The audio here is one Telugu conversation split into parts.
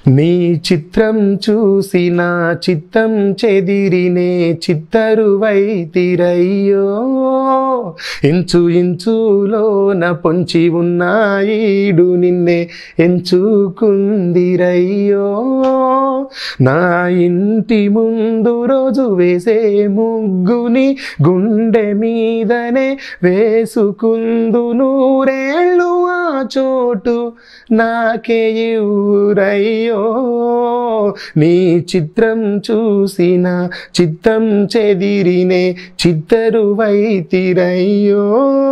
నీ చిత్రం చూసి నా చిత్తం చెదిరినే చిత్తరువైతిరయ్యో ఇంచు ఇంచులోన పొంచి ఉన్న ఈడు నిన్నే ఎంచుకుందిరయ్యో నా ఇంటి ముందు రోజు వేసే ముగ్గుని గుండె మీదనే వేసుకుందు నూరేళ్ళు ఆ చోటు నాకే ఊరయ్యో నీ చిత్రం చూసిన చిత్తం చెదిరినే చిత్తరువైతిరయ్యో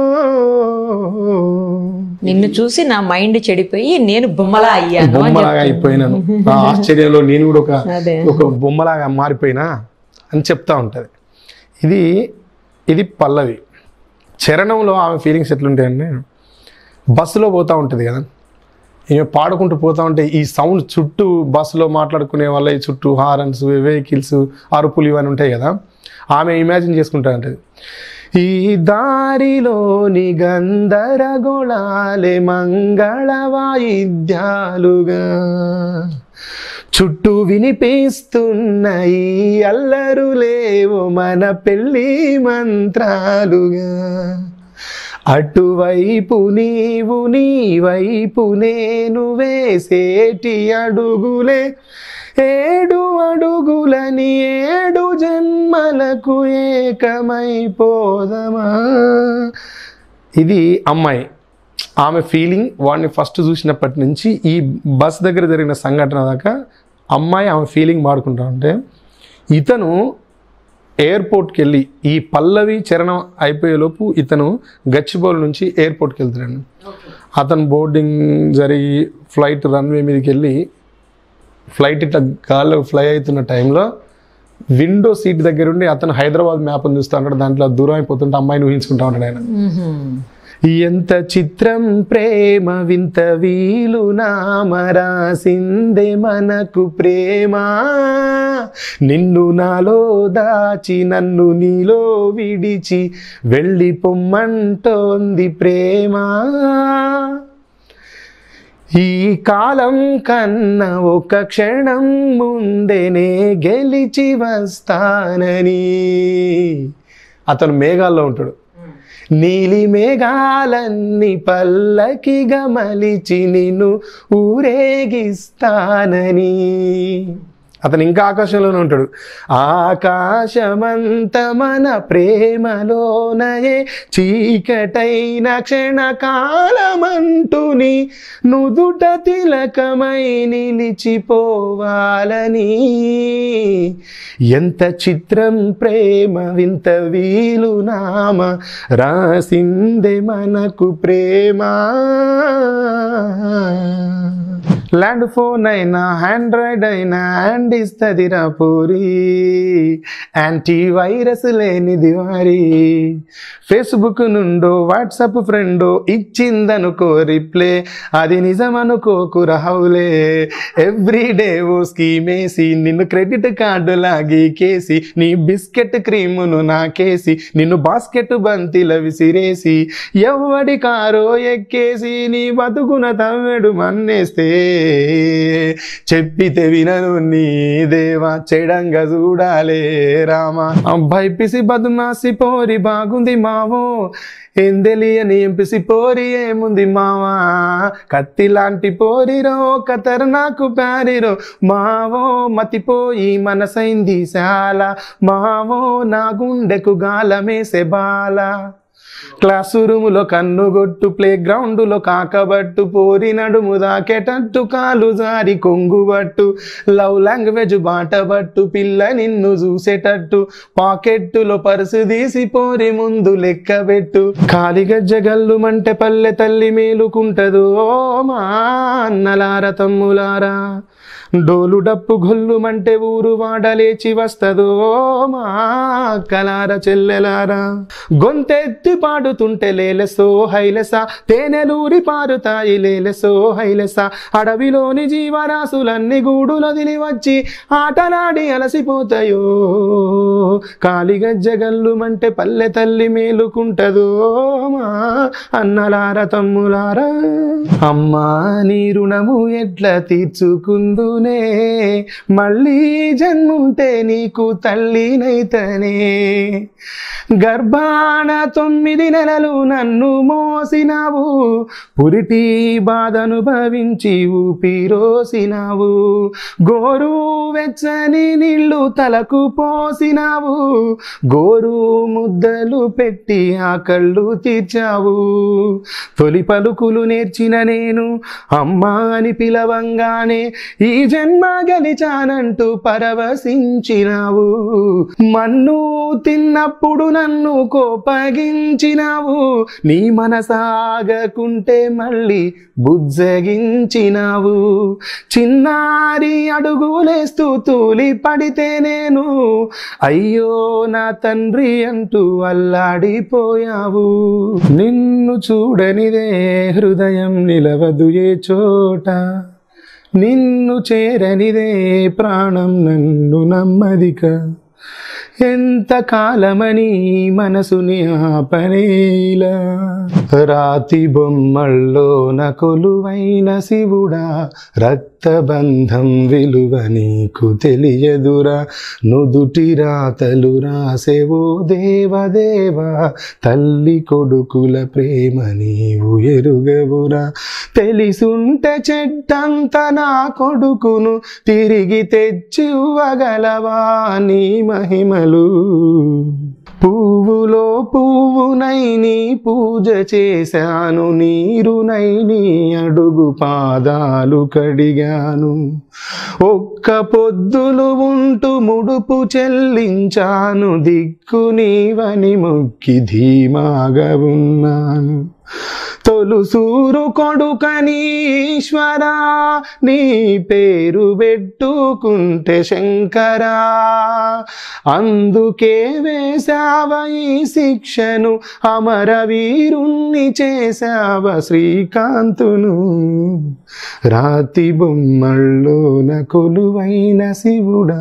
నిన్ను చూసి నా మైండ్ చెడిపోయి నేను బొమ్మలా అయ్యాను అని బొమ్మలాగా అయిపోయినాను ఆ ఆశ్చర్యంలో నేను కూడా ఒక అదే ఒక బొమ్మలాగా మారిపోయినా అని చెప్తా ఉంటుంది ఇది ఇది పల్లవి చరణంలో ఆమె ఫీలింగ్స్ ఎట్లుంటాయండి బస్సులో పోతూ ఉంటుంది కదా ఈమె పాడుకుంటూ పోతా ఉంటే ఈ సౌండ్ చుట్టూ బస్సులో మాట్లాడుకునే వాళ్ళ ఈ చుట్టూ హారన్స్ వెహికల్స్ అరుపులు ఇవన్నీ ఉంటాయి కదా ఆమె ఇమాజిన్ చేసుకుంటా ఉంటుంది ఈ దారిలోని గందరగోళాలే మంగళ వాయిద్యాలుగా చుట్టూ వినిపిస్తున్న ఈ అల్లరులేవో మన పెళ్ళి మంత్రాలుగా అటువైపు నీవు నీ వైపు నేను వేసేటి అడుగులే ఏడు అడుగులని ఏడు జన్మలకు ఏకమైపోదమా ఇది అమ్మాయి ఆమె ఫీలింగ్ వాడిని ఫస్ట్ చూసినప్పటి నుంచి ఈ బస్ దగ్గర జరిగిన సంఘటన దాకా అమ్మాయి ఆమె ఫీలింగ్ మాడుకుంటా ఉంటే ఇతను ఎయిర్పోర్ట్కి వెళ్ళి ఈ పల్లవి చరణం అయిపోయేలోపు ఇతను గచ్చిబౌలి నుంచి ఎయిర్పోర్ట్కి వెళ్తున్నాడు అతను బోర్డింగ్ జరిగి ఫ్లైట్ రన్వే మీదకి వెళ్ళి ఫ్లైట్ ఇట్లా గాల్లో ఫ్లై అవుతున్న టైంలో విండో సీట్ దగ్గర ఉండి అతను హైదరాబాద్ మ్యాప్ని చూస్తూ ఉంటాడు దాంట్లో దూరం అయిపోతుంటే అమ్మాయిని ఊహించుకుంటా ఉంటాడు ఆయన ఎంత చిత్రం ప్రేమ వింత వీలు నామరాసిందే మనకు ప్రేమ నిన్ను నాలో దాచి నన్ను నీలో విడిచి వెళ్ళి పొమ్మంటోంది ప్రేమ ఈ కాలం కన్నా ఒక క్షణం ముందేనే గెలిచి వస్తానని అతను మేఘాల్లో ఉంటాడు నీలి మేఘాలన్నీ పల్లకిగా మలిచి నిన్ను ఊరేగిస్తానని అతను ఇంకా ఆకాశంలోనే ఉంటాడు ఆకాశమంత మన ప్రేమలోనయే చీకటైన క్షణకాలమంటుని నుదుట తిలకమై నిలిచిపోవాలని ఎంత చిత్రం ప్రేమ వింత వీలు నామ రాసిందే మనకు ప్రేమ ల్యాండ్ ఫోన్ అయినా ఆండ్రాయిడ్ అయినా హ్యాండ్ ఇస్తుందిరా పూరి యాంటీ వైరస్ లేనిది వారి ఫేస్బుక్ నుండో వాట్సాప్ ఫ్రెండో ఇచ్చిందనుకో రిప్లే అది నిజమనుకోకు రహవులే ఎవ్రీడే ఓ స్కీమేసి నిన్ను క్రెడిట్ కార్డు లాగి కేసి నీ బిస్కెట్ క్రీమును నాకేసి నిన్ను బాస్కెట్ బంతిల విసిరేసి ఎవ్వడి కారో ఎక్కేసి నీ బతుకున తవ్వెడు మన్నేస్తే చెప్పితే వినను నీ దేవా చెడంగా చూడాలే రామా అబ్బాయి పిసి బదుమాసి పోరి బాగుంది మావో ఏం తెలియని ఎంపిసి పోరి ఏముంది మావా కత్తి లాంటి పోరిరో కతర్ నాకు ప్యారిరో మావో మతిపోయి మనసైంది శాల మావో నా గుండెకు గాలమేసే బాల క్లాసు రూములో కన్నుగొట్టు ప్లే గ్రౌండ్లో కాకబట్టు పోరి నడుము దాకేటట్టు కాలు జారి కొంగుబట్టు లవ్ లాంగ్వేజ్ బాటబట్టు పిల్ల నిన్ను చూసేటట్టు పాకెట్టులో పరుసు తీసి పోరి ముందు లెక్కబెట్టు కాలి గజ్జగల్లు మంటే పల్లె తల్లి మేలుకుంటదు ఓ మా అన్నలార తమ్ములారా డోలు డప్పు గొల్లుమంటే ఊరు వాడలేచి వస్తదో మా కలార చెల్లెలారా గొంతెత్తి పాడుతుంటే లేలెసో హైలెస తేనెలూరి పారుతాయి లేలెసో హైలెస అడవిలోని జీవరాశులన్నీ గూడులదిలి వచ్చి ఆటలాడి అలసిపోతాయో కాలిగజ్జగల్లు మంటే పల్లె తల్లి మేలుకుంటదో మా అన్నలార తమ్ములారా అమ్మా నీ రుణము ఎట్లా తీర్చుకుందునే మళ్ళీ జన్ముంటే నీకు తల్లినైతనే గర్భాన తొమ్మిది నెలలు నన్ను మోసినావు పురిటి బాధను భవించి ఊపిరోసినావు గోరు వెచ్చని నీళ్లు తలకు పోసినావు గోరు ముద్దలు పెట్టి ఆ కళ్ళు తీర్చావు తొలి పలుకులు నేర్చిన నేను అమ్మా అని పిలవంగానే ఈ జన్మ గెలిచానంటూ పరవశించినావు మన్ను తిన్నప్పుడు నన్ను కోపగించినావు నీ మనసాగకుంటే మళ్ళీ బుజ్జగించినావు చిన్నారి అడుగులేస్తూ తూలి పడితే నేను అయ్యో నా తండ్రి అంటూ అల్లాడిపోయావు నిన్ను చూడనిదే హృదయం నిలవదు ఏ చోట నిన్ను చేరనిదే ప్రాణం నన్ను నమ్మదిక ఎంత కాలమని మనసుని ఆపనేలా రాతి బొమ్మల్లోన కొలువైన శివుడా రక్తబంధం విలువ నీకు తెలియదురా నుదుటి రాతలు రాసేవో దేవదేవా తల్లి కొడుకుల ప్రేమ నీవు ఎరుగవురా తెలిసుంటే చెట్టంత నా కొడుకును తిరిగి తెచ్చివ్వగలవా నీ మహిమలు పువ్వులో పువ్వునై నీ పూజ చేశాను నీరునై నీ అడుగు పాదాలు కడిగాను ఒక్క పొద్దులు ఉంటూ ముడుపు చెల్లించాను దిక్కు నీవని మొక్కి ధీమాగా ఉన్నాను తొలుసూరు కొడుకని ఈశ్వరా నీ పేరు పెట్టుకుంటే శంకరా అందుకే వేశావ ఈ శిక్షను అమరవీరుణ్ణి చేశావ శ్రీకాంతును రాతి బొమ్మల్లోన కొలువైన శివుడా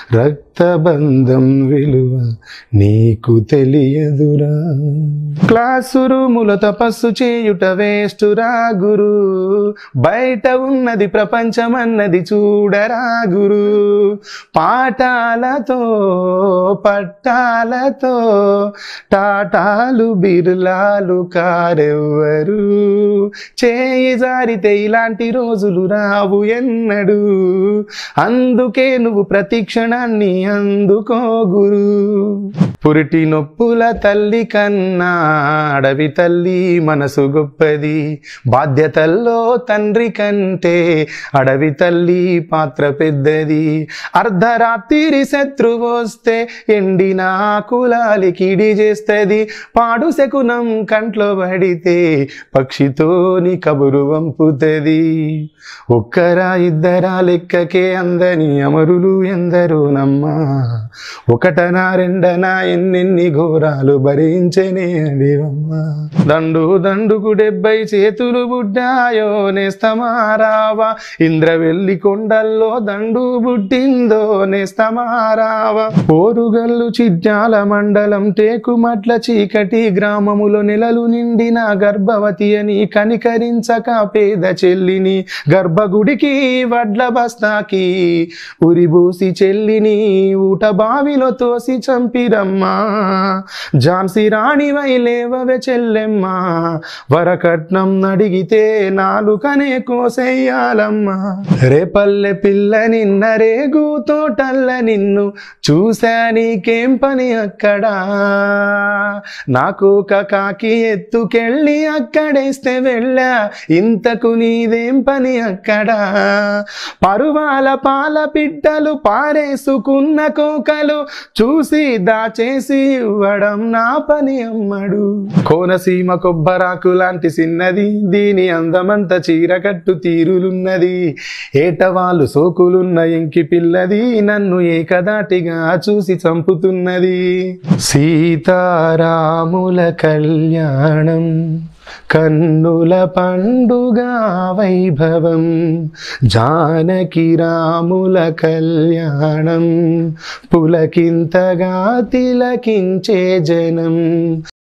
రక్తబంధం విలువ నీకు తెలియదురా క్లాసు రూముల తపస్సు చేయుట వేస్టురా గురు బయట ఉన్నది ప్రపంచమన్నది చూడరా గురు పాఠాలతో పట్టాలతో టాటాలు బిర్లాలు కారెవ్వరు చేయి జారితే ఇలాంటి రోజులు రావు ఎన్నడు అందుకే నువ్వు ప్రతి క్షణాన్ని అందుకో గురు పురిటి నొప్పుల తల్లి కన్నా అడవి తల్లి మనసు గొప్పది బాధ్యతల్లో తండ్రి కంటే అడవి తల్లి పాత్ర పెద్దది అర్ధరాత్రి శత్రువు వస్తే ఎండిన కులాలి కిడి చేస్తుంది పాడు శకునం కంట్లో పడితే పక్షితోని కబురు వంపుతుంది ఒక్కరా ఇద్దరా లెక్కకే అందని అమరులు ఎందరో నమ్మా ఒకటనా రెండనా ఎన్నెన్ని ఘోరాలు భరించనే దేవమ్మ దండు దండుకు డెబ్బై చేతులు బుడ్డాయో నేస్తమారావా ఇంద్రవెల్లి కొండల్లో దండు బుట్టిందో నేస్తమారావా పోరుగల్లు చిజ్ఞాల మండలం టేకుమట్ల చీకటి గ్రామములో నెలలు నిండిన గర్భవతి అని కనికరించక పేద చెల్లిని గర్భగుడికి వడ్ల బస్తాకి ఉరిబూసి చెల్లిని ఊట బావిలో తోసి చంపిరమ్మా ఝాన్సీ రాణి వైలేవవే చెల్లెమ్మా వరకట్నం అడిగితే నాలుకనే కోసేయాలమ్మా రేపల్లె పిల్ల నిన్న రేగు తోటల్ల నిన్ను చూసా నీకేం పని అక్కడా నాకు ఒక కాకి ఎత్తుకెళ్ళి అక్కడేస్తే వెళ్ళా ఇంతకు నీదేం పని అక్కడా పరువాల పాల పిట్టలు పారేసుకున్న ఉన్న కోకలు చూసి దాచేసి ఇవ్వడం నా పని అమ్మడు కోనసీమ కొబ్బరాకు లాంటి సిన్నది దీని అందమంత చీరకట్టు తీరులున్నది ఏటవాళ్ళు సోకులున్న ఎంకి పిల్లది నన్ను ఏకదాటిగా చూసి చంపుతున్నది సీతారాముల కళ్యాణం కన్నుల పండుగ వైభవం జానకి రాముల కళ్యాణం పులకింతగా తిలకించే జనం